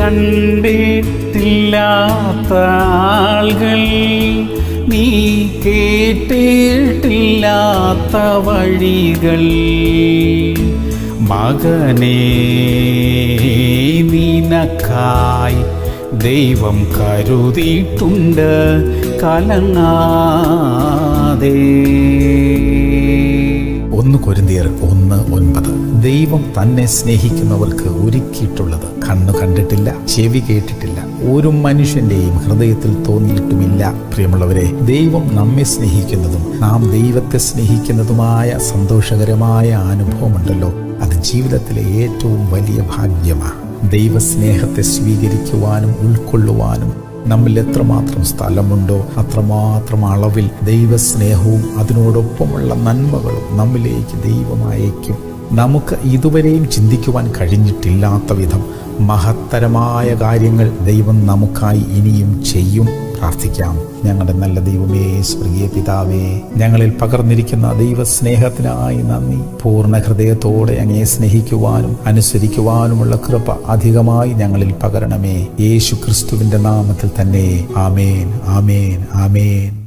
കണ്ടിട്ടില്ലാത്ത ആളുകൾ നീ കേട്ടിട്ടില്ലാത്ത വഴികൾ മകനേ നിനക്കായി ദൈവം കരുതിയിട്ടുണ്ട് കലങ്ങാതെ ഒന്ന് കൊരിന്തിയർ ഒന്ന് ഒൻപത് ദൈവം തന്നെ സ്നേഹിക്കുന്നവർക്ക് ഒരുക്കിയിട്ടുള്ളത് കണ്ണു കണ്ടിട്ടില്ല ചെവി കേട്ടിട്ടില്ല ഒരു മനുഷ്യന്റെയും ഹൃദയത്തിൽ തോന്നിയിട്ടുമില്ല പ്രിയമുള്ളവരെ ദൈവം നമ്മെ സ്നേഹിക്കുന്നതും നാം ദൈവത്തെ സ്നേഹിക്കുന്നതുമായ സന്തോഷകരമായ അനുഭവമുണ്ടല്ലോ അത് ജീവിതത്തിലെ ഏറ്റവും വലിയ ഭാഗ്യമാണ് ദൈവസ്നേഹത്തെ സ്വീകരിക്കുവാനും ഉൾക്കൊള്ളുവാനും നമ്മിൽ എത്രമാത്രം സ്ഥലമുണ്ടോ അത്രമാത്രം അളവിൽ ദൈവസ്നേഹവും അതിനോടൊപ്പമുള്ള നന്മകളും നമ്മിലേക്ക് ദൈവം അയക്കും നമുക്ക് ഇതുവരെയും ചിന്തിക്കുവാൻ കഴിഞ്ഞിട്ടില്ലാത്ത വിധം മഹത്തരമായ കാര്യങ്ങൾ ദൈവം നമുക്കായി ഇനിയും ചെയ്യും പ്രാർത്ഥിക്കാം ഞങ്ങളുടെ നല്ല ദൈവമേ സ്വർഗീയ പിതാവേ ഞങ്ങളിൽ പകർന്നിരിക്കുന്ന ദൈവസ്നേഹത്തിനായി നന്ദി പൂർണ്ണ ഹൃദയത്തോടെ അങ്ങേ സ്നേഹിക്കുവാനും അനുസരിക്കുവാനുമുള്ള കൃപ അധികമായി ഞങ്ങളിൽ പകരണമേ യേശു ക്രിസ്തുവിന്റെ നാമത്തിൽ തന്നെ ആമേൻ ആമേൻ ആമേൻ